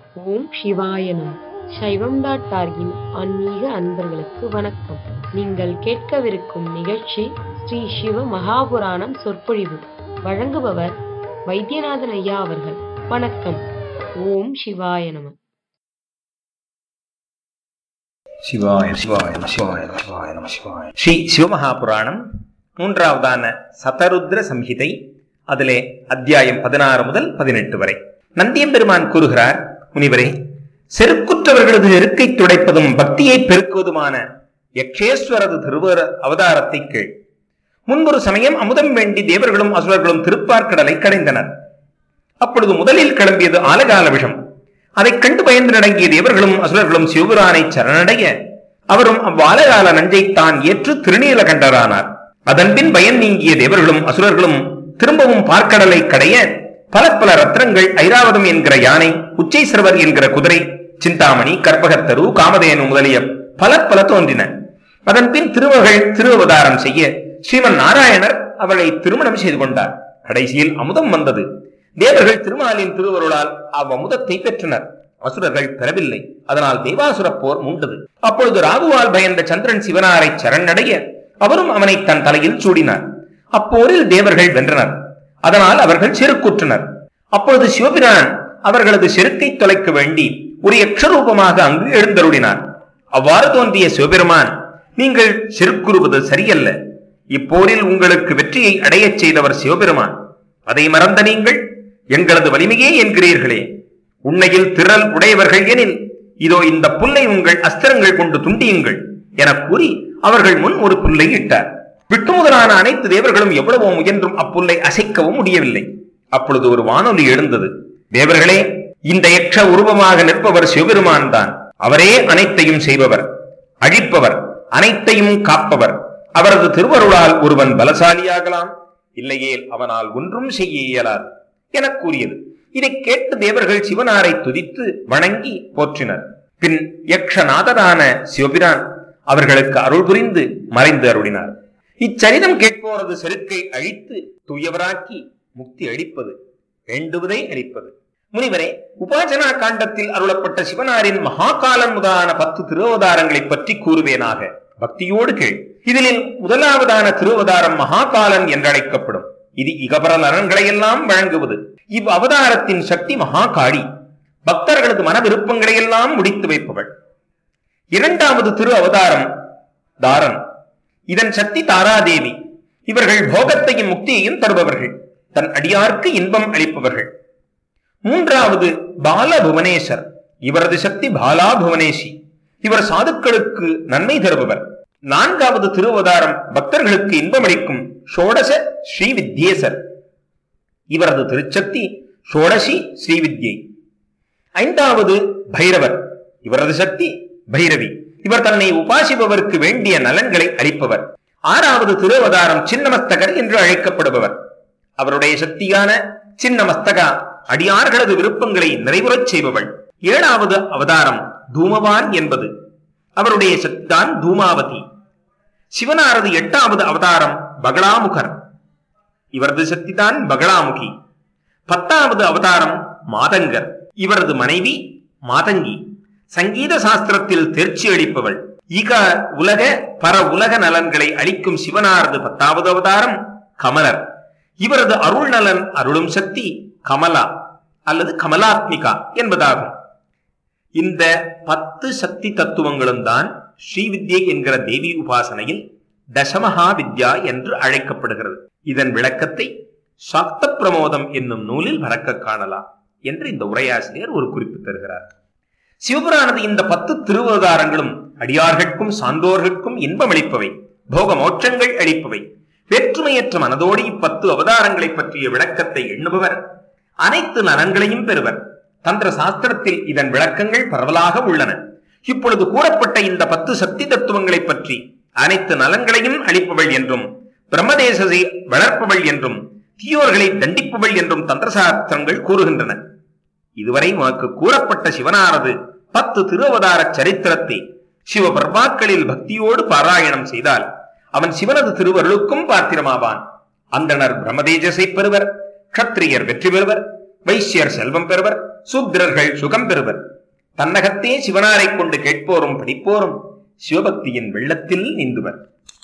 ஓம் சிவாய நம சைவம் டாட் டார்கின் ஆன்மீக அன்பர்களுக்கு வணக்கம் நீங்கள் கேட்கவிருக்கும் நிகழ்ச்சி ஸ்ரீ சிவ மகாபுராணம் சொற்பொழிவு வழங்குபவர் வைத்தியநாதன் ஐயா அவர்கள் வணக்கம் ஓம் சிவாய நம சிவாய சிவாய நம சிவாய நம சிவாய நம சிவாய ஸ்ரீ சிவமகாபுராணம் மூன்றாவதான சதருத்ர சம்ஹிதை அதிலே அத்தியாயம் பதினாறு முதல் பதினெட்டு வரை நந்தியம்பெருமான் கூறுகிறார் முனிவரே செருக்குற்றவர்களது நெருக்கை துடைப்பதும் பக்தியை பெருக்குவதுமான யக்ஷேஸ்வரது திருவர அவதாரத்தை கேள் முன்பொரு சமயம் அமுதம் வேண்டி தேவர்களும் அசுரர்களும் திருப்பார்க்கடலை கடைந்தனர் அப்பொழுது முதலில் கிளம்பியது ஆலகால விஷம் அதைக் கண்டு பயந்து நடங்கிய தேவர்களும் அசுரர்களும் சிவபுரானை சரணடைய அவரும் அவ்வாலகால நஞ்சை தான் ஏற்று திருநீல கண்டரானார் அதன்பின் பயன் நீங்கிய தேவர்களும் அசுரர்களும் திரும்பவும் பார்க்கடலை கடைய பல பல ரத்னங்கள் ஐராவதம் என்கிற யானை உச்சைசர்வர் என்கிற குதிரை சிந்தாமணி கற்பகத்தரு காமதேனு முதலிய பல பல தோன்றின அதன்பின் திருமகள் திருவதாரம் செய்ய ஸ்ரீமன் நாராயணர் அவளை திருமணம் செய்து கொண்டார் கடைசியில் அமுதம் வந்தது தேவர்கள் திருமாலின் திருவருளால் அவ்வமுதத்தை பெற்றனர் அசுரர்கள் பெறவில்லை அதனால் தேவாசுர போர் மூண்டது அப்பொழுது ராகுவால் பயந்த சந்திரன் சிவனாரை சரணடைய அவரும் அவனை தன் தலையில் சூடினார் அப்போரில் தேவர்கள் வென்றனர் அதனால் அவர்கள் செருக்குற்றனர் அப்பொழுது சிவபிரான் அவர்களது செருக்கை தொலைக்க வேண்டி ஒரு யக்ஷரூபமாக அங்கு எழுந்தருளினார் அவ்வாறு தோன்றிய சிவபெருமான் நீங்கள் செருக்குறுவது சரியல்ல இப்போரில் உங்களுக்கு வெற்றியை அடையச் செய்தவர் சிவபெருமான் அதை மறந்த நீங்கள் எங்களது வலிமையே என்கிறீர்களே உண்மையில் திரள் உடையவர்கள் எனில் இதோ இந்த புல்லை உங்கள் அஸ்திரங்கள் கொண்டு துண்டியுங்கள் என கூறி அவர்கள் முன் ஒரு புல்லை இட்டார் விட்டு முதலான அனைத்து தேவர்களும் எவ்வளவோ முயன்றும் அப்புல்லை அசைக்கவும் முடியவில்லை அப்பொழுது ஒரு வானொலி எழுந்தது தேவர்களே இந்த யக்ஷ உருவமாக நிற்பவர் சிவபெருமான் தான் அவரே அனைத்தையும் செய்பவர் அழிப்பவர் அனைத்தையும் காப்பவர் அவரது திருவருளால் ஒருவன் பலசாலியாகலாம் இல்லையேல் அவனால் ஒன்றும் செய்ய இயலாது என கூறியது இதை கேட்டு தேவர்கள் சிவனாரை துதித்து வணங்கி போற்றினர் பின் யக்ஷநாதரான சிவபிரான் அவர்களுக்கு அருள் புரிந்து மறைந்து அருளினார் இச்சரிதம் கேட்போரது செருக்கை அழித்து தூயவராக்கி முக்தி அளிப்பது வேண்டுவதை அளிப்பது முனிவரே உபாசனா காண்டத்தில் அருளப்பட்ட சிவனாரின் மகாகாலன் முதலான பத்து திருவதாரங்களை பற்றி கூறுவேனாக பக்தியோடு கேள் இதில் முதலாவதான திருவதாரம் மகாகாலன் என்றழைக்கப்படும் இது இகபர நலன்களை எல்லாம் வழங்குவது இவ் அவதாரத்தின் சக்தி மகாகாளி பக்தர்களது மன விருப்பங்களை எல்லாம் முடித்து வைப்பவள் இரண்டாவது திரு அவதாரம் தாரன் இதன் சக்தி தாராதேவி இவர்கள் போகத்தையும் முக்தியையும் தருபவர்கள் தன் அடியார்க்கு இன்பம் அளிப்பவர்கள் மூன்றாவது பால புவனேஸ்வர் இவரது சக்தி பாலா புவனேஷி இவர் சாதுக்களுக்கு நன்மை தருபவர் நான்காவது திருவதாரம் பக்தர்களுக்கு இன்பமளிக்கும் ஷோடச ஸ்ரீவித்யேசர் இவரது திருச்சக்தி ஷோடசி ஸ்ரீவித்யை ஐந்தாவது பைரவர் இவரது சக்தி பைரவி இவர் தன்னை உபாசிப்பவருக்கு வேண்டிய நலன்களை அளிப்பவர் ஆறாவது திருவதாரம் சின்னமஸ்தகர் என்று அழைக்கப்படுபவர் அவருடைய சக்தியான சின்னமஸ்தகா அடியார்களது விருப்பங்களை நிறைவுறச் செய்பவள் ஏழாவது அவதாரம் தூமவான் என்பது அவருடைய சக்திதான் தூமாவதி சிவனாரது எட்டாவது அவதாரம் பகலாமுகர் இவரது சக்திதான் பகலாமுகி பத்தாவது அவதாரம் மாதங்கர் இவரது மனைவி மாதங்கி சங்கீத சாஸ்திரத்தில் தேர்ச்சி அளிப்பவள் இக உலக பர உலக நலன்களை அளிக்கும் சிவனாரது பத்தாவது அவதாரம் கமலர் இவரது அருள் நலன் அருளும் சக்தி கமலா அல்லது கமலாத்மிகா என்பதாகும் இந்த பத்து சக்தி தத்துவங்களும் தான் ஸ்ரீவித்யை என்கிற தேவி உபாசனையில் தசமகா வித்யா என்று அழைக்கப்படுகிறது இதன் விளக்கத்தை சக்த பிரமோதம் என்னும் நூலில் வரக்க காணலாம் என்று இந்த உரையாசிரியர் ஒரு குறிப்பு தருகிறார் சிவபுரானது இந்த பத்து திருவதாரங்களும் அடியார்கட்கும் சான்றோர்கட்கும் இன்பமளிப்பவை போக மோட்சங்கள் அளிப்பவை வேற்றுமையற்ற மனதோடு இப்பத்து அவதாரங்களை பற்றிய விளக்கத்தை எண்ணுபவர் அனைத்து நலன்களையும் பெறுவர் தந்திர சாஸ்திரத்தில் இதன் விளக்கங்கள் பரவலாக உள்ளன இப்பொழுது கூறப்பட்ட இந்த பத்து சக்தி தத்துவங்களை பற்றி அனைத்து நலன்களையும் அளிப்பவள் என்றும் பிரம்மதேசத்தை வளர்ப்பவள் என்றும் தீயோர்களை தண்டிப்பவள் என்றும் தந்திர சாஸ்திரங்கள் கூறுகின்றன இதுவரை உனக்கு கூறப்பட்ட சிவனாரது பத்து திருவதார சரித்திரத்தை சிவபர்மாக்களில் பக்தியோடு பாராயணம் செய்தால் அவன் சிவனது திருவருளுக்கும் பாத்திரமாவான் அந்தனர் பிரம்மதேஜஸை பெறுவர் க்ஷத்திரியர் வெற்றி பெறுவர் வைசியர் செல்வம் பெறுவர் சூத்திரர்கள் சுகம் பெறுவர் தன்னகத்தே சிவனாரைக் கொண்டு கேட்போரும் படிப்போரும் சிவபக்தியின் வெள்ளத்தில் நீந்துவர்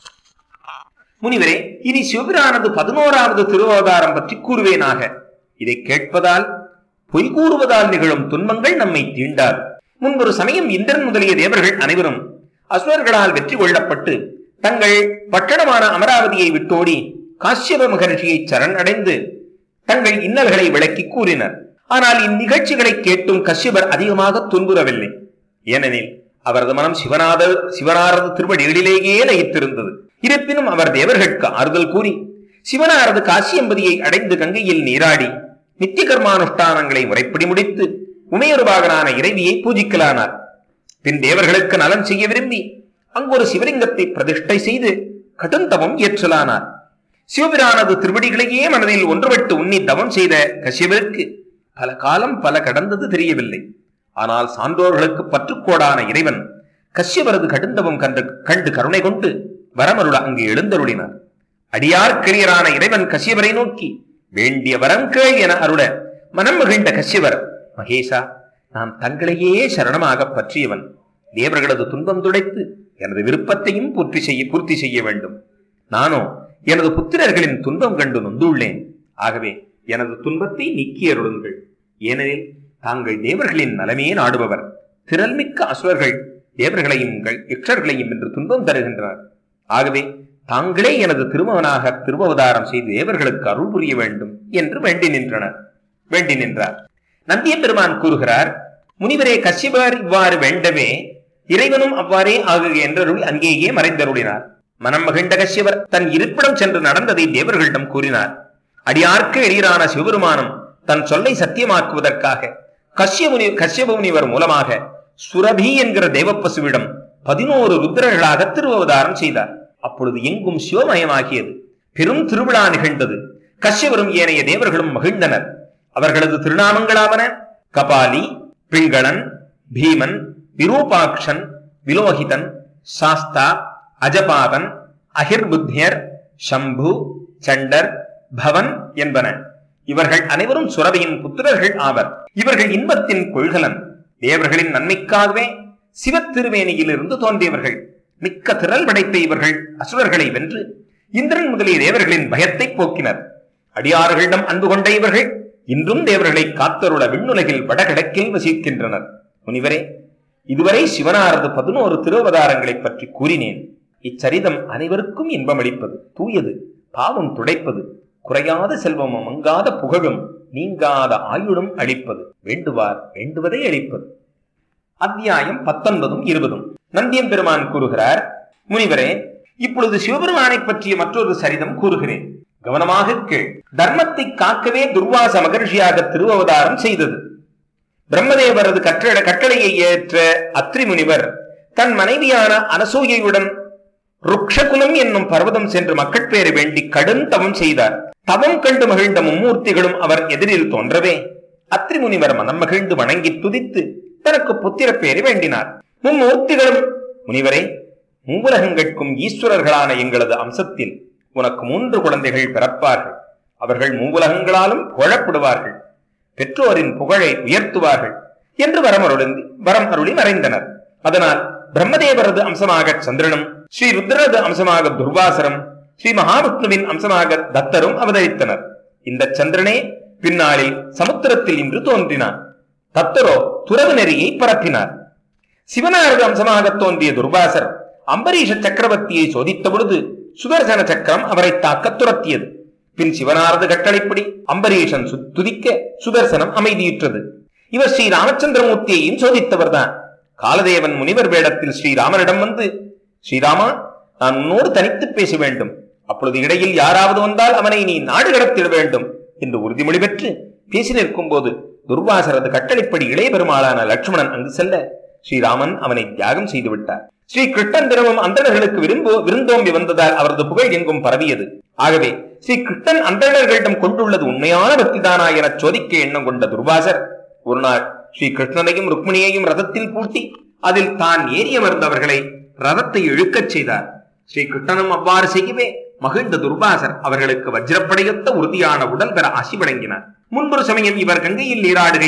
முனிவரே இனி சிவபிரானது பதினோராவது திருவதாரம் பற்றி கூறுவேனாக இதை கேட்பதால் பொய் கூறுவதால் நிகழும் துன்பங்கள் நம்மை தீண்டாது முன்பொரு சமயம் இந்திரன் முதலிய தேவர்கள் அனைவரும் அசுரர்களால் வெற்றி கொள்ளப்பட்டு தங்கள் பட்டணமான அமராவதியை விட்டோடி காசியப மகர்ஷியை சரண் அடைந்து தங்கள் இன்னல்களை விளக்கி கூறினர் ஆனால் இந்நிகழ்ச்சிகளை கேட்டும் கஷ்யபர் அதிகமாக துன்புறவில்லை ஏனெனில் அவரது மனம் சிவநாத சிவனாரது திருவடிகளிலேயே லயித்திருந்தது இருப்பினும் அவர் தேவர்களுக்கு ஆறுதல் கூறி சிவனாரது காசியம்பதியை அடைந்து கங்கையில் நீராடி நித்திய கர்மானுஷ்டானங்களை முறைப்படி முடித்து உமையொருபாகனான இறைவியை பூஜிக்கலானார் பின் தேவர்களுக்கு நலன் செய்ய விரும்பி அங்கு ஒரு சிவலிங்கத்தை பிரதிஷ்டை செய்து கடுந்தவம் ஏற்றலானார் சிவபிரானது திருவடிகளையே மனதில் ஒன்றுபட்டு உண்ணி தவம் செய்த கசியவருக்கு பல காலம் பல கடந்தது தெரியவில்லை ஆனால் சான்றோர்களுக்கு பற்றுக்கோடான இறைவன் கஷ்யவரது கடுந்தவம் கண்டு கண்டு கருணை கொண்டு வரமருள அங்கு எழுந்தருளினார் அடியார்க்கிளியரான இறைவன் கஷ்யவரை நோக்கி வேண்டிய வரம் கேள் என அருள மனம் மகிழ்ந்த கஷ்யவர் மகேஷா நான் தங்களையே சரணமாக பற்றியவன் தேவர்களது துன்பம் துடைத்து எனது விருப்பத்தையும் பூர்த்தி செய்ய பூர்த்தி செய்ய வேண்டும் நானோ எனது புத்திரர்களின் துன்பம் கண்டு நொந்துள்ளேன் ஆகவே எனது துன்பத்தை நீக்கி அருளுங்கள் ஏனெனில் தாங்கள் தேவர்களின் நலமே நாடுபவர் திரள்மிக்க அசுரர்கள் தேவர்களையும் கள்- யக்ஷர்களையும் என்று துன்பம் தருகின்றனர் ஆகவே தாங்களே எனது திருமகனாக திருவவதாரம் செய்து தேவர்களுக்கு அருள் புரிய வேண்டும் என்று வேண்டி நின்றனர் வேண்டி நின்றார் நந்திய பெருமான் கூறுகிறார் முனிவரே கசிபர் இவ்வாறு வேண்டவே இறைவனும் அவ்வாறே ஆகுக என்றருள் அங்கேயே மறைந்தருளினார் மனம் மகிழ்ந்த கஷ்யவர் தன் இருப்பிடம் சென்று நடந்ததை தேவர்களிடம் கூறினார் அடியார்க்கு எளியரான சிவபெருமானும் தன் சொல்லை சத்தியமாக்குவதற்காக கஷ்யமுனி கஷ்யப முனிவர் மூலமாக சுரபி என்கிற தேவப்பசுவிடம் பதினோரு ருத்ரர்களாக திருவவதாரம் செய்தார் அப்பொழுது எங்கும் சிவமயமாகியது பெரும் திருவிழா நிகழ்ந்தது கஷ்யவரும் ஏனைய தேவர்களும் மகிழ்ந்தனர் அவர்களது திருநாமங்களாவன கபாலி பிங்களன் பீமன் விரூபாக்ஷன் விலோகிதன் சாஸ்தா அஜபாதன் அகிர்புத்தியர் சம்பு சண்டர் பவன் என்பன இவர்கள் அனைவரும் சுரபியின் புத்திரர்கள் ஆவர் இவர்கள் இன்பத்தின் கொள்கலன் தேவர்களின் நன்மைக்காகவே சிவத்திருவேணியிலிருந்து தோன்றியவர்கள் மிக்க திரள் படைத்த இவர்கள் அசுரர்களை வென்று இந்திரன் முதலிய தேவர்களின் பயத்தை போக்கினர் அடியார்களிடம் அன்பு கொண்ட இவர்கள் இன்றும் தேவர்களை காத்தருள விண்ணுலகில் வடகிழக்கில் வசிக்கின்றனர் முனிவரே இதுவரை சிவனாரது பதினோரு திருவதாரங்களைப் பற்றி கூறினேன் இச்சரிதம் அனைவருக்கும் இன்பமளிப்பது தூயது பாவம் துடைப்பது குறையாத செல்வமும் மங்காத புகழும் நீங்காத ஆயுளும் அளிப்பது வேண்டுவார் வேண்டுவதை அளிப்பது அத்தியாயம் பத்தொன்பதும் இருபதும் நந்தியம் பெருமான் கூறுகிறார் முனிவரே இப்பொழுது சிவபெருமானை பற்றிய மற்றொரு சரிதம் கூறுகிறேன் கவனமாக கேள் தர்மத்தை காக்கவே துர்வாச மகர்ஷியாக திருவவதாரம் செய்தது பிரம்மதேவரது கட்டளை கட்டளையை ஏற்ற அத்ரி முனிவர் தன் மனைவியான அனசூயையுடன் ருக்ஷகுலம் என்னும் பர்வதம் சென்று மக்கள் பேரை வேண்டி கடும் தவம் செய்தார் தவம் கண்டு மகிழ்ந்த மும்மூர்த்திகளும் அவர் எதிரில் தோன்றவே அத்ரி முனிவர் மனம் மகிழ்ந்து வணங்கி துதித்து தனக்கு புத்திர பேரை வேண்டினார் மும்மூர்த்திகளும் முனிவரே மூவுலகங்கட்கும் ஈஸ்வரர்களான எங்களது அம்சத்தில் உனக்கு மூன்று குழந்தைகள் பிறப்பார்கள் அவர்கள் மூவுலகங்களாலும் புகழப்படுவார்கள் பெற்றோரின் புகழை உயர்த்துவார்கள் என்று வரம் அருளி வரம் அருளி மறைந்தனர் அதனால் பிரம்மதேவரது அம்சமாக சந்திரனும் ஸ்ரீ ருத்ரரது அம்சமாக துர்வாசரம் ஸ்ரீ மகாவிஷ்ணுவின் அம்சமாக தத்தரும் அவதரித்தனர் இந்த சந்திரனே பின்னாளில் சமுத்திரத்தில் இன்று தோன்றினார் தத்தரோ துறவு நெறியை பரப்பினார் சிவனாரது அம்சமாக தோன்றிய துர்வாசர் அம்பரீஷ சக்கரவர்த்தியை சோதித்த பொழுது சுதர்சன சக்கரம் அவரை தாக்க துரத்தியது பின் சிவனாரது கட்டளைப்படி அம்பரீஷன் சு- துதிக்க சுதர்சனம் அமைதியுற்றது இவர் ஸ்ரீ ராமச்சந்திரமூர்த்தியையும் சோதித்தவர்தான் காலதேவன் முனிவர் வேடத்தில் ஸ்ரீராமனிடம் வந்து ஸ்ரீராமா நான் உன்னோடு தனித்து பேச வேண்டும் அப்பொழுது இடையில் யாராவது வந்தால் அவனை நீ நாடு கடத்திட வேண்டும் என்று உறுதிமொழி பெற்று பேசி நிற்கும் போது துர்வாசரது கட்டளைப்படி இளைய பெருமாளான லட்சுமணன் அங்கு செல்ல ஸ்ரீராமன் அவனை தியாகம் செய்து விட்டார் ஸ்ரீ கிருஷ்ணன் தினமும் அந்தணர்களுக்கு விரும்பு விருந்தோம்பி வந்ததால் அவரது புகழ் எங்கும் பரவியது ஆகவே ஸ்ரீ கிருஷ்ணன் அந்தணர்களிடம் கொண்டுள்ளது உண்மையான பக்திதானா என சோதிக்க எண்ணம் கொண்ட துர்வாசர் ஒரு நாள் ஸ்ரீ கிருஷ்ணனையும் ருக்மிணியையும் ரதத்தில் பூட்டி அதில் தான் ஏறியமர்ந்தவர்களை ரதத்தை இழுக்கச் செய்தார் ஸ்ரீ கிருஷ்ணனும் அவ்வாறு செய்யவே மகிழ்ந்த துர்வாசர் அவர்களுக்கு வஜ்ரப்படையொத்த உறுதியான உடல் பெற ஆசி வழங்கினார் முன்பொரு சமயம் இவர் கங்கையில் நீராடுகையில்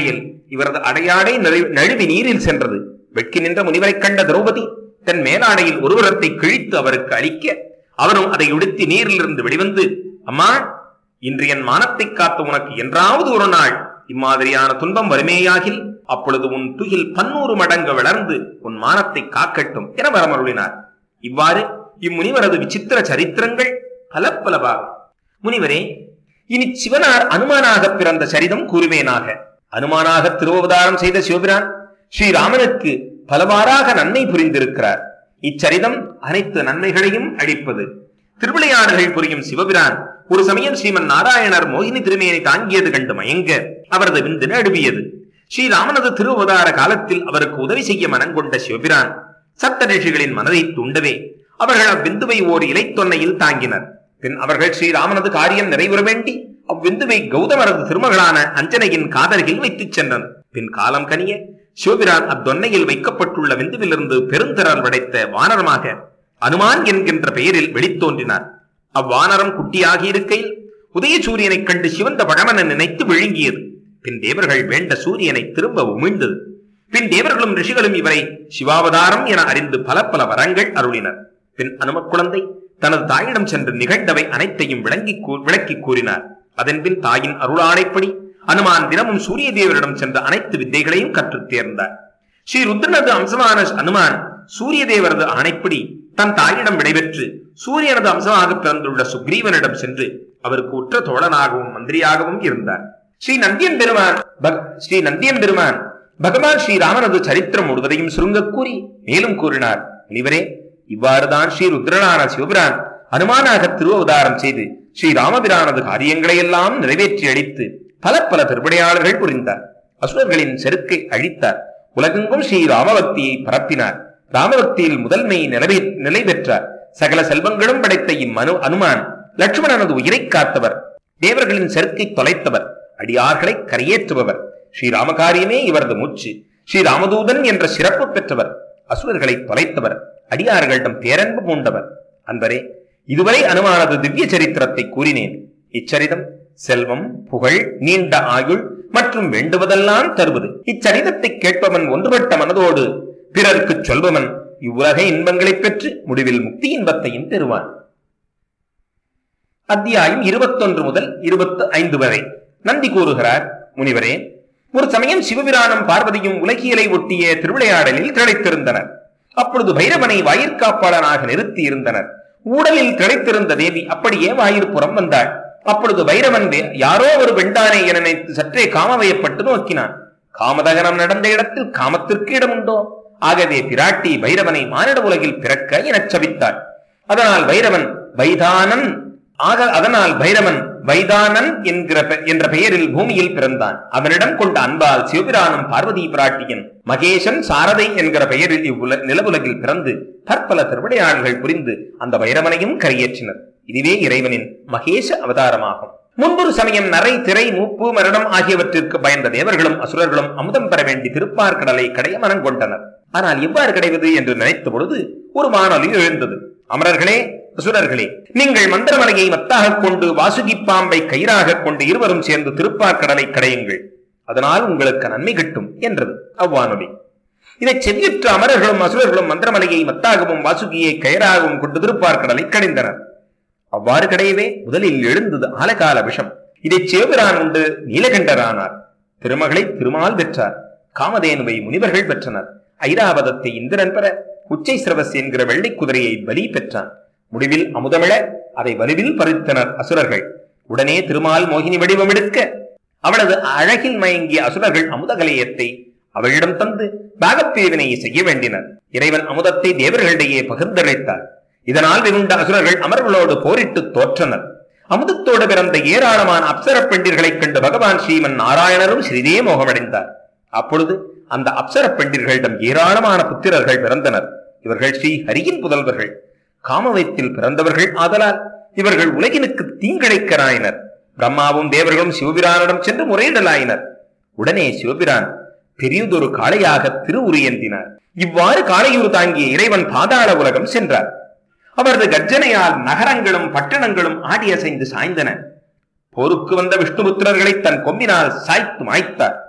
இவரது அடையாடை நழுவி- நழுவி நீரில் சென்றது வெட்கி நின்ற முனிவரைக் கண்ட திரௌபதி தன் மேலாடையில் ஒருவரத்தை கிழித்து அவருக்கு அளிக்க அவரும் அதை உடுத்தி நீரிலிருந்து வெளிவந்து அம்மா இன்று என் மானத்தைக் காத்த உனக்கு என்றாவது ஒரு நாள் இம்மாதிரியான துன்பம் வறுமையாகில் அப்பொழுது உன் துகில் பன்னூறு மடங்கு வளர்ந்து உன் மானத்தை காக்கட்டும் என வரமருளினார் இவ்வாறு இம்முனிவரது விசித்திர சரித்திரங்கள் பல பலவாகும் முனிவரே இனி சிவனார் அனுமானாக பிறந்த சரிதம் கூறுவேனாக அனுமானாக திருவவதாரம் செய்த சிவபிரான் ஸ்ரீராமனுக்கு பலவாறாக நன்மை புரிந்திருக்கிறார் இச்சரிதம் அனைத்து நன்மைகளையும் அளிப்பது திருவிளையாடுகள் புரியும் சிவபிரான் ஒரு சமயம் ஸ்ரீமன் நாராயணர் மோகினி திருமேனை தாங்கியது கண்டு மயங்க அவரது விந்து நடுவியது ஸ்ரீராமனது திருவதார காலத்தில் அவருக்கு உதவி செய்ய மனங்கொண்ட சிவபிரான் சப்த ரிஷிகளின் மனதை தூண்டவே அவர்கள் அவ்விந்துவை ஓர் இலைத்தொன்னையில் தாங்கினர் பின் அவர்கள் ஸ்ரீராமனது காரியம் நிறைவுற வேண்டி அவ்விந்துவை கௌதமரது திருமகளான அஞ்சனையின் காதலில் வைத்துச் சென்றனர் பின் காலம் கனிய சிவபிரான் அத்தொன்னையில் வைக்கப்பட்டுள்ள விந்துவிலிருந்து பெருந்திரள் படைத்த வானரமாக அனுமான் என்கின்ற பெயரில் வெளித்தோன்றினார் அவ்வானரம் குட்டியாகி இருக்கையில் உதய சூரியனைக் கண்டு சிவந்த பகவன நினைத்து விழுங்கியது பின் தேவர்கள் வேண்ட சூரியனை திரும்ப உமிழ்ந்தது பின் தேவர்களும் ரிஷிகளும் இவரை சிவாவதாரம் என அறிந்து பல பல வரங்கள் அருளினர் பின் அனுமக் குழந்தை தனது தாயிடம் சென்று நிகழ்ந்தவை அனைத்தையும் விளங்கி கூ- விளக்கிக் கூறினார் அதன்பின் தாயின் அருளாணைப்படி அனுமான் தினமும் சூரிய தேவரிடம் சென்ற அனைத்து வித்தைகளையும் கற்றுத் தேர்ந்தார் ஸ்ரீ ருத்ரனது அம்சமான அனுமான் சூரிய தேவரது ஆணைப்படி தன் தாயிடம் விடைபெற்று சூரியனது அம்சமாக பிறந்துள்ள சுக்ரீவனிடம் சென்று அவருக்கு உற்ற தோழனாகவும் மந்திரியாகவும் இருந்தார் ஸ்ரீ நந்தியன் பெருமான் பக்- ஸ்ரீ நந்தியன் பெருமான் பகவான் ஸ்ரீராமனது சரித்திரம் முழுவதையும் சுருங்கக் கூறி மேலும் கூறினார் முனிவரே இவ்வாறுதான் ஸ்ரீ ருத்ரனான சிவபிரான் அனுமானாக திருவவதாரம் செய்து ஸ்ரீ ராமபிரானது காரியங்களை எல்லாம் நிறைவேற்றி அளித்து பல பல திருப்படையாளர்கள் புரிந்தார் அசுரர்களின் செருக்கை அழித்தார் உலகெங்கும் ஸ்ரீ ராமபக்தியை பரப்பினார் ராமபக்தியில் முதன்மை நிலை நிலை பெற்றார் சகல செல்வங்களும் படைத்த இம்மனு அனுமான் லட்சுமணனது உயிரை காத்தவர் தேவர்களின் செருக்கை தொலைத்தவர் அடியார்களை கரையேற்றுபவர் ஸ்ரீராமகாரியமே இவரது மூச்சு ஸ்ரீராமதூதன் என்ற சிறப்பு பெற்றவர் அசுரர்களை தொலைத்தவர் அடியார்களிடம் பேரன்பு பூண்டவர் அன்பரே இதுவரை அனுமானது திவ்ய சரித்திரத்தை கூறினேன் இச்சரிதம் செல்வம் புகழ் நீண்ட ஆயுள் மற்றும் வேண்டுவதெல்லாம் தருவது இச்சரிதத்தை கேட்பவன் ஒன்றுபட்ட மனதோடு பிறர்க்கு சொல்பவன் இவ்வுலக இன்பங்களைப் பெற்று முடிவில் முக்தி இன்பத்தையும் பெறுவான் அத்தியாயம் இருபத்தொன்று முதல் இருபத்து ஐந்து வரை நந்தி கூறுகிறார் முனிவரே ஒரு சமயம் சிவபிரானும் பார்வதியும் உலகியலை ஒட்டிய திருவிளையாடலில் திளைத்திருந்தனர் அப்பொழுது பைரவனை வாயிற்காப்பாளனாக நிறுத்தி இருந்தனர் ஊடலில் திளைத்திருந்த தேவி அப்படியே வாயிற்புறம் வந்தாள் அப்பொழுது பைரவன் வே- யாரோ ஒரு வெண்டானே என நினைத்து சற்றே காமவயப்பட்டு நோக்கினான் காமதகனம் நடந்த இடத்தில் காமத்திற்கு இடமுண்டோ ஆகவே பிராட்டி பைரவனை மானிட உலகில் பிறக்க எனச் சபித்தாள் அதனால் பைரவன் வைதானன் ஆக அதனால் பைரவன் வைதானன் என்கிற பெ- என்ற பெயரில் பூமியில் பிறந்தான் அவனிடம் கொண்ட அன்பால் சிவபிரானும் பார்வதி பிராட்டியன் மகேசன் சாரதை என்கிற பெயரில் இவ்வுல நிலவுலகில் பிறந்து பற்பல திருவிளையாடல்கள் புரிந்து அந்த பைரவனையும் கரையேற்றினர் இதுவே இறைவனின் மகேஷ அவதாரமாகும் முன்பொரு சமயம் நரை திரை மூப்பு மரணம் ஆகியவற்றிற்கு பயந்த தேவர்களும் அசுரர்களும் அமுதம் பெற வேண்டி திருப்பார்கடலை கடைய மனம் கொண்டனர் ஆனால் எவ்வாறு கிடைவது என்று நினைத்த பொழுது ஒரு மானொலி எழுந்தது அமரர்களே அசுரர்களே நீங்கள் மந்திரமலையை மத்தாக கொண்டு வாசுகி பாம்பை கயிறாக கொண்டு இருவரும் சேர்ந்து திருப்பார்கடலை கடையுங்கள் அதனால் உங்களுக்கு நன்மை கிட்டும் என்றது அவ்வானொலி இதை செவியுற்ற அமரர்களும் அசுரர்களும் மந்திரமலையை மத்தாகவும் வாசுகியை கயிறாகவும் கொண்டு திருப்பார்கடலை கடைந்தனர் அவ்வாறு கிடையவே முதலில் எழுந்தது ஆலகால விஷம் இதை சிவபிரான் உண்டு நீலகண்டரானார் திருமகளை திருமால் பெற்றார் காமதேனுவை முனிவர்கள் பெற்றனர் ஐராவதத்தை இந்திரன் பெற உச்சை சிரவஸ் என்கிற வெள்ளை குதிரையை பலி பெற்றான் முடிவில் அமுதமிழ அதை வலுவில் பறித்தனர் அசுரர்கள் உடனே திருமால் மோகினி வடிவம் எடுக்க அவளது அழகில் மயங்கிய அசுரர்கள் அமுதகலையத்தை அவளிடம் தந்து பாகப்பிரிவினை செய்ய வேண்டினர் இறைவன் அமுதத்தை தேவர்களிடையே பகிர்ந்தளித்தார் இதனால் வெகுண்ட அசுரர்கள் அமர்களோடு போரிட்டு தோற்றனர் அமுதத்தோடு பிறந்த ஏராளமான அப்சர பெண்டிர்களைக் கண்டு பகவான் ஸ்ரீமன் நாராயணரும் சிறிதே மோகமடைந்தார் அப்பொழுது அந்த அப்சர பெண்டிர்களிடம் ஏராளமான புத்திரர்கள் பிறந்தனர் இவர்கள் ஸ்ரீ ஹரியின் புதல்வர்கள் காமவயத்தில் பிறந்தவர்கள் ஆதலால் இவர்கள் உலகினுக்கு தீங்கிழைக்கராயினர் பிரம்மாவும் தேவர்களும் சிவபிரானிடம் சென்று முறையிடலாயினர் உடனே சிவபிரான் பெரியதொரு காளையாக திருவுரியந்தினார் இவ்வாறு காளையூர் தாங்கிய இறைவன் பாதாள உலகம் சென்றார் அவரது கர்ஜனையால் நகரங்களும் பட்டணங்களும் ஆடி அசைந்து சாய்ந்தன போருக்கு வந்த விஷ்ணுபுத்திரர்களை தன் கொம்பினால் சாய்த்து மாய்த்தார்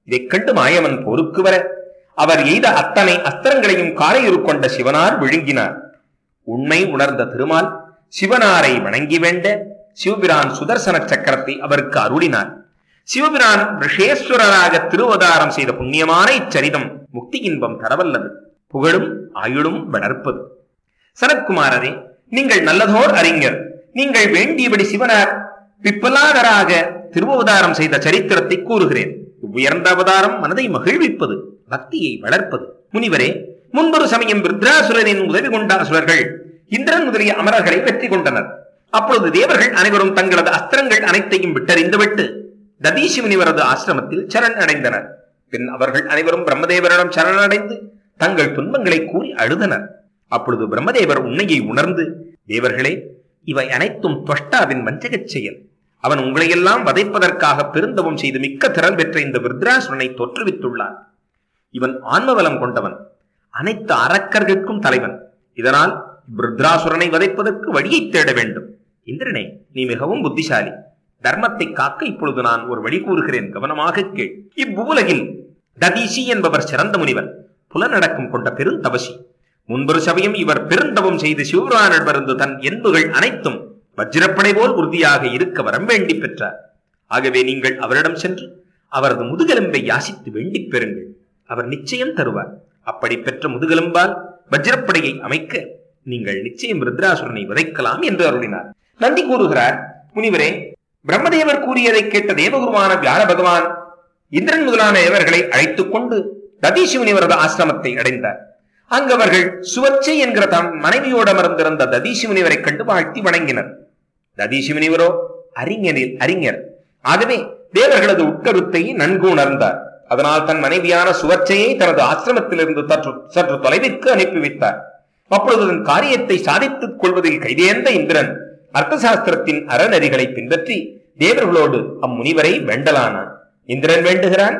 இதைக் கண்டு மாயவன் போருக்கு வர அவர் எய்த அத்தனை அஸ்திரங்களையும் காலையுறு கொண்ட சிவனார் விழுங்கினார் உண்மை உணர்ந்த திருமால் சிவனாரை வணங்கி வேண்ட சிவபிரான் சுதர்சன சக்கரத்தை அவருக்கு அருளினார் சிவபிரான் ரிஷேஸ்வரராக திருவதாரம் செய்த புண்ணியமான இச்சரிதம் முக்தி இன்பம் தரவல்லது புகழும் ஆயுளும் வளர்ப்பது சனத்குமாரரே நீங்கள் நல்லதோர் அறிஞர் நீங்கள் வேண்டியபடி சிவனார் பிப்பலாதராக திருவவதாரம் செய்த சரித்திரத்தை கூறுகிறேன் உயர்ந்த அவதாரம் மனதை மகிழ்விப்பது பக்தியை வளர்ப்பது முனிவரே முன்பொரு சமயம் ருத்ராசுரனின் உதவி கொண்ட அசுரர்கள் இந்திரன் முதலிய அமரர்களை வெற்றி கொண்டனர் அப்பொழுது தேவர்கள் அனைவரும் தங்களது அஸ்திரங்கள் அனைத்தையும் விட்டறிந்துவிட்டு ததீசி முனிவரது ஆசிரமத்தில் சரண் அடைந்தனர் பின் அவர்கள் அனைவரும் பிரம்மதேவரிடம் சரணடைந்து தங்கள் துன்பங்களை கூறி அழுதனர் அப்பொழுது பிரம்மதேவர் உண்மையை உணர்ந்து தேவர்களே இவை அனைத்தும் தொஷ்டாவின் வஞ்சகச் செயல் அவன் உங்களையெல்லாம் வதைப்பதற்காக பெருந்தவம் செய்து மிக்க திறன் பெற்ற இந்த விருத்ராசுரனை தோற்றுவித்துள்ளான் இவன் ஆன்மபலம் கொண்டவன் அனைத்து அரக்கர்களுக்கும் தலைவன் இதனால் விருத்ராசுரனை வதைப்பதற்கு வழியை தேட வேண்டும் இந்திரனே நீ மிகவும் புத்திசாலி தர்மத்தை காக்க இப்பொழுது நான் ஒரு வழி கூறுகிறேன் கவனமாக கேள் இவ்வுலகில் ததீசி என்பவர் சிறந்த முனிவர் புலநடக்கம் கொண்ட பெருந்தவசி முன்பொரு சமயம் இவர் பெருந்தவம் செய்து சிவபுரானிடமிருந்து தன் என்புகள் அனைத்தும் வஜ்ரப்படை போல் உறுதியாக இருக்க வரம் வேண்டி பெற்றார் ஆகவே நீங்கள் அவரிடம் சென்று அவரது முதுகெலும்பை யாசித்து வேண்டிப் பெறுங்கள் அவர் நிச்சயம் தருவார் அப்படி பெற்ற முதுகெலும்பால் வஜ்ரப்படையை அமைக்க நீங்கள் நிச்சயம் ருத்ராசுரனை வதைக்கலாம் என்று அருளினார் நந்தி கூறுகிறார் முனிவரே பிரம்மதேவர் கூறியதை கேட்ட தேவகுருவான வியாழ பகவான் இந்திரன் முதலான தேவர்களை அழைத்துக் கொண்டு ததீசி முனிவரது ஆசிரமத்தை அடைந்தார் அங்கு அவர்கள் சுவச்சை என்கிற தம் மனைவியோடு அமர்ந்திருந்த ததீசி முனிவரை கண்டு வாழ்த்தி வணங்கினர் ததீசி முனிவரோ அறிஞரில் அறிஞர் ஆகவே தேவர்களது உட்கருத்தை நன்கு உணர்ந்தார் அதனால் தன் மனைவியான சுவர்ச்சையை தனது ஆசிரமத்திலிருந்து சற்று சற்று தொலைவிற்கு அனுப்பி வைத்தார் அப்பொழுது தன் காரியத்தை சாதித்துக் கொள்வதில் கைதேர்ந்த இந்திரன் அர்த்தசாஸ்திரத்தின் அறநெறிகளை பின்பற்றி தேவர்களோடு அம்முனிவரை வேண்டலானான் இந்திரன் வேண்டுகிறான்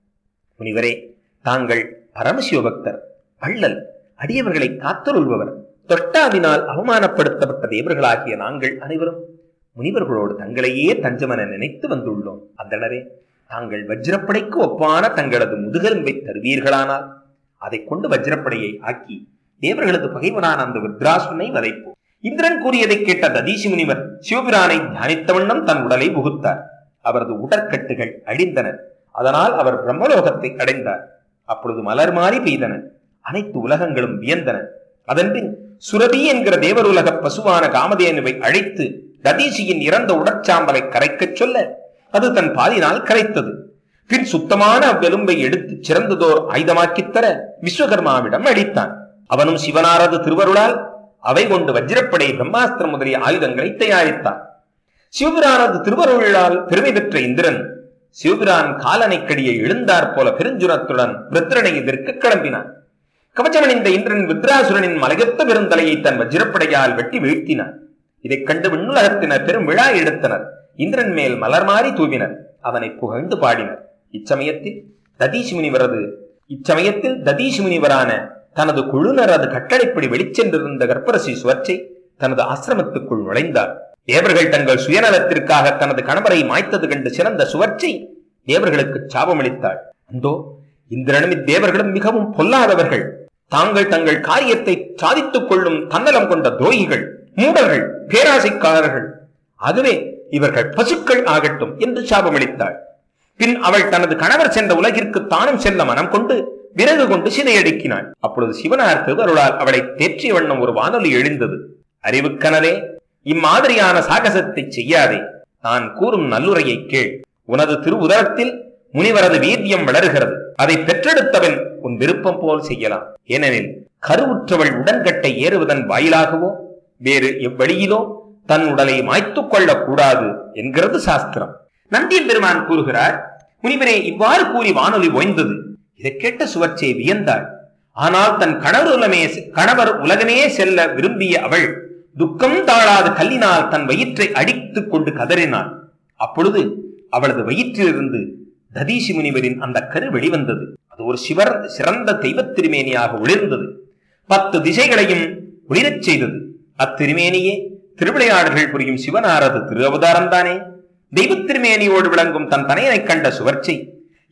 முனிவரே தாங்கள் பரமசிவபக்தர் வள்ளல் அடியவர்களை காத்தருள்பவர் தொட்டாவினால் அவமானப்படுத்தப்பட்ட தேவர்களாகிய நாங்கள் அனைவரும் முனிவர்களோடு தங்களையே தஞ்சமென நினைத்து வந்துள்ளோம் அந்தனரே தாங்கள் வஜ்ரப்படைக்கு ஒப்பான தங்களது முதுகெலும்பை தருவீர்களானால் அதைக் கொண்டு வஜ்ரப்படையை ஆக்கி தேவர்களது பகைவனான அந்த வித்ராசுனை வதைப்போம் இந்திரன் கூறியதை கேட்ட ததீசி முனிவர் சிவபிரானை தியானித்த வண்ணம் தன் உடலை புகுத்தார் அவரது உடற்கட்டுகள் அழிந்தன அதனால் அவர் பிரம்மலோகத்தை அடைந்தார் அப்பொழுது மலர் மாறி பெய்தன அனைத்து உலகங்களும் வியந்தன அதன்பின் சுரபி என்கிற தேவருலக பசுவான காமதேனுவை அழைத்து ததீசியின் இறந்த உடற்சாம்பலை கரைக்கச் சொல்ல அது தன் பாலினால் கரைத்தது பின் சுத்தமான அவ்வெலும்பை எடுத்து சிறந்ததோர் ஆயுதமாக்கித் தர விஸ்வகர்மாவிடம் அளித்தான் அவனும் சிவனாரது திருவருளால் அவை கொண்டு வஜ்ரப்படை பிரம்மாஸ்திரம் முதலிய ஆயுதங்களை தயாரித்தான் சிவபிரானது திருவருளால் பெருமை பெற்ற இந்திரன் சிவபிரான் காலனைக்கடியை எழுந்தாற் போல பெருஞ்சுரத்துடன் விருத்திரனை எதிர்க்க கிளம்பினான் கவச்சமணிந்த இந்திரன் வித்ராசுரனின் மலையொத்த பெருந்தலையை தன் வஜ்ரப்படையால் வெட்டி வீழ்த்தினான் இதைக் கண்டு விண்ணுலகத்தினர் பெரும் விழா எடுத்தனர் இந்திரன் மேல் மலர் மாறி தூவினர் அவனை புகழ்ந்து பாடினர் இச்சமயத்தில் ததீஷ் முனிவரது இச்சமயத்தில் ததீஷ் முனிவரான தனது குழுனரது கட்டளைப்படி வெளிச்சென்றிருந்த கர்ப்பரசி சுவர்ச்சை தனது ஆசிரமத்துக்குள் நுழைந்தார் தேவர்கள் தங்கள் சுயநலத்திற்காக தனது கணவரை மாய்த்தது கண்டு சிறந்த சுவர்ச்சை தேவர்களுக்கு சாபமளித்தாள் அந்தோ இந்திரனும் இத்தேவர்களும் மிகவும் பொல்லாதவர்கள் தாங்கள் தங்கள் காரியத்தை சாதித்துக் கொள்ளும் தன்னலம் கொண்ட துரோகிகள் மூடர்கள் பேராசைக்காரர்கள் ஆகவே இவர்கள் பசுக்கள் ஆகட்டும் என்று சாபமளித்தாள் பின் அவள் தனது கணவர் சென்ற உலகிற்கு தானும் செல்ல மனம் கொண்டு விறகு கொண்டு சிதையடுக்கினாள் அப்பொழுது சிவனார் திருவருளால் அவளை தேற்றிய வண்ணம் ஒரு வானொலி எழுந்தது அறிவுக்கனவே இம்மாதிரியான சாகசத்தை செய்யாதே நான் கூறும் நல்லுரையை கேள் உனது திருவுதரத்தில் முனிவரது வீரியம் வளர்கிறது அதை பெற்றெடுத்தவன் உன் விருப்பம் போல் செய்யலாம் ஏனெனில் கருவுற்றவள் உடன்கட்டை ஏறுவதன் வாயிலாகவோ வேறு எவ்வழியிலோ தன் உடலை மாய்த்துக் கொள்ளக் கூடாது என்கிறது சாஸ்திரம் நந்தியம் பெருமான் கூறுகிறார் முனிவரே இவ்வாறு கூறி வானொலி ஓய்ந்தது இதை கேட்ட சுவர்ச்சை வியந்தாள் ஆனால் தன் கணவர் உலமே கணவர் உலகமே செல்ல விரும்பிய அவள் துக்கம் தாழாத கல்லினால் தன் வயிற்றை அடித்துக் கொண்டு கதறினாள் அப்பொழுது அவளது வயிற்றிலிருந்து ததீசி முனிவரின் அந்த கரு வெளிவந்தது அது ஒரு சிவர் சிறந்த தெய்வத் திருமேனியாக ஒளிர்ந்தது பத்து திசைகளையும் ஒளிரச் செய்தது அத்திருமேனியே திருவிளையாடல்கள் புரியும் சிவனாரது திரு அவதாரம் தானே தெய்வத் திருமேனியோடு விளங்கும் தன் தனையனைக் கண்ட சுவர்ச்சை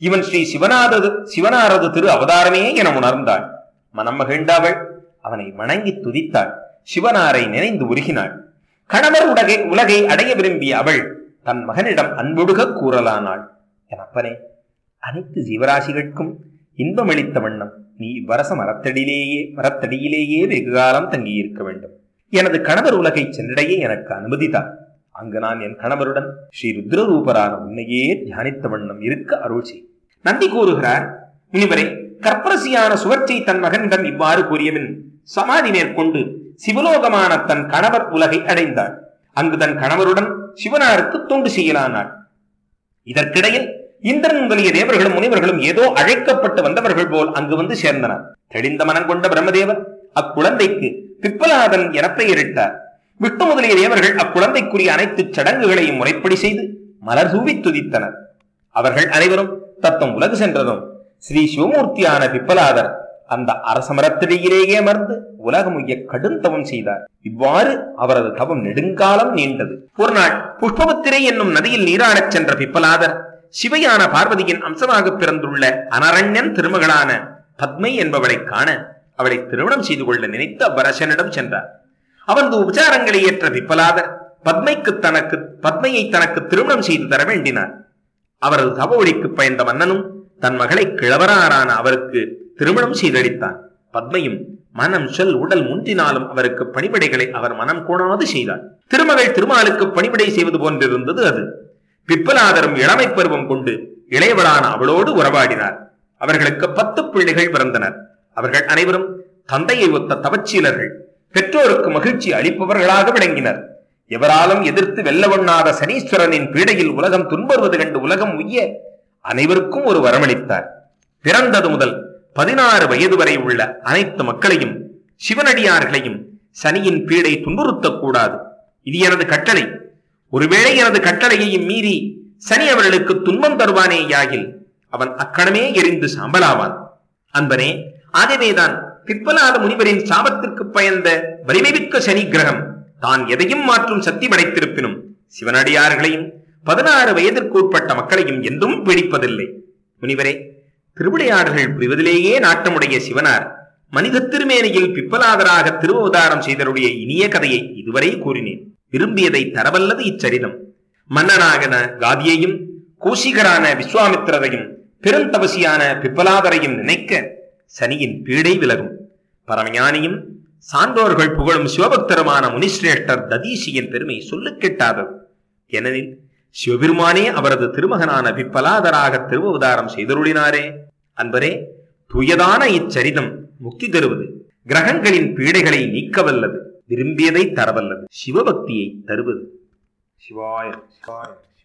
இவன் ஸ்ரீ சிவநாதது சிவனாரது திரு அவதாரமே என உணர்ந்தாள் மனம் மகிழ்ந்தாவள் அவனை வணங்கி துதித்தாள் சிவனாரை நினைந்து உருகினாள் கணவர் உலகை உலகை அடைய விரும்பிய அவள் தன் மகனிடம் அன்பொடுக கூறலானாள் என் அப்பனே அனைத்து ஜீவராசிகளுக்கும் இன்பமளித்த வண்ணம் நீ இவ்வரச மரத்தடியிலேயே மரத்தடியிலேயே வெகுகாலம் தங்கியிருக்க வேண்டும் எனது கணவர் உலகை சென்றடைய எனக்கு அனுமதித்தார் அங்கு நான் என் கணவருடன் ஸ்ரீ ருத்ரரூபரான உன்னையே தியானித்த வண்ணம் இருக்க அருள் செய் நந்தி கூறுகிறார் முனிவரே கற்பரசியான சுவர்ச்சை தன் மகனிடம் இவ்வாறு கூறியபின் சமாதி மேற்கொண்டு சிவலோகமான தன் கணவர் உலகை அடைந்தாள் அங்கு தன் கணவருடன் சிவனாருக்கு தொண்டு செய்யலானாள் இதற்கிடையில் இந்திரன் முதலிய தேவர்களும் முனிவர்களும் ஏதோ அழைக்கப்பட்டு வந்தவர்கள் போல் அங்கு வந்து சேர்ந்தனர் தெளிந்த மனம் கொண்ட பிரம்மதேவர் அக்குழந்தைக்கு பிப்பலாதன் என பெயரிட்டார் விட்டு முதலிய தேவர்கள் அக்குழந்தைக்குரிய அனைத்து சடங்குகளையும் முறைப்படி செய்து மலர் தூவி துதித்தனர் அவர்கள் அனைவரும் தத்தம் உலகு சென்றதும் ஸ்ரீ சிவமூர்த்தியான பிப்பலாதர் அந்த அரசமரத்திலேயே அமர்ந்து உலகம் உய்ய கடும் தவம் செய்தார் இவ்வாறு அவரது தவம் நெடுங்காலம் நீண்டது ஒரு நாள் புஷ்பபத்திரை என்னும் நதியில் நீராடச் சென்ற பிப்பலாதர் சிவையான பார்வதியின் அம்சமாக பிறந்துள்ள அனரண்யன் திருமகளான பத்மை என்பவளை காண அவளை திருமணம் செய்து கொள்ள நினைத்து அவ்வரசனிடம் சென்றார் அவரது உபச்சாரங்களை ஏற்ற பிப்பலாதர் பத்மைக்கு தனக்கு பத்மையை தனக்கு திருமணம் செய்து தர வேண்டினார் அவரது தவ ஒளிக்கு பயந்த மன்னனும் தன் மகளை கிழவரான அவருக்கு திருமணம் செய்தளித்தான் பத்மையும் மனம் சொல் உடல் முன்றினாலும் அவருக்கு பணிபடைகளை அவர் மனம் கோணாது செய்தார் திருமகள் திருமாலுக்கு பணிபடை செய்வது போன்றிருந்தது அது பிப்பலாதரும் இளமை பருவம் கொண்டு இளையவளான அவளோடு உறவாடினார் அவர்களுக்கு பத்து பிள்ளைகள் பிறந்தனர் அவர்கள் அனைவரும் தந்தையை ஒத்த தவச்சீலர்கள் பெற்றோருக்கு மகிழ்ச்சி அளிப்பவர்களாக விளங்கினர் எவராலும் எதிர்த்து வெல்லவண்ணாத சனீஸ்வரனின் பீடையில் உலகம் துன்புறுவது கண்டு உலகம் உய்ய அனைவருக்கும் ஒரு வரமளித்தார் பிறந்தது முதல் பதினாறு வயது வரை உள்ள அனைத்து மக்களையும் சிவனடியார்களையும் சனியின் பீடை துன்புறுத்தக் கூடாது இது எனது கட்டளை ஒருவேளை எனது கட்டளையையும் மீறி சனி அவர்களுக்கு துன்பம் தருவானேயாகில் அவன் அக்கணமே எரிந்து சாம்பலாவான் அன்பனே ஆகவேதான் பிற்பலாத முனிவரின் சாபத்திற்கு பயந்த வலிமைமிக்க சனி கிரகம் தான் எதையும் மாற்றும் சக்தி படைத்திருப்பினும் சிவனடியார்களையும் பதினாறு வயதிற்கு உட்பட்ட மக்களையும் என்றும் பிடிப்பதில்லை முனிவரே திருவிளையாடல்கள் புரிவதிலேயே நாட்டமுடைய சிவனார் மனித திருமேனியில் பிப்பலாதராக திருவதாரம் செய்தருடைய இனிய கதையை இதுவரை கூறினேன் விரும்பியதை தரவல்லது இச்சரிதம் மன்னனாகன காதியையும் கோஷிகரான விஸ்வாமித்திரரையும் பெருந்தவசியான பிப்பலாதரையும் நினைக்க சனியின் பீடை விலகும் பரமஞானியும் சான்றோர்கள் புகழும் சிவபக்தருமான முனிஸ்ரேஷ்டர் ததீசியின் பெருமை சொல்லுக் கெட்டாதது ஏனெனில் சிவபெருமானே அவரது திருமகனான பிப்பலாதராக திருவதாரம் செய்தருளினாரே அன்பரே துயதான இச்சரிதம் முக்தி தருவது கிரகங்களின் பீடைகளை நீக்கவல்லது விரும்பியதை தரவல்லது சிவபக்தியை தருவது சிவாய சிவாய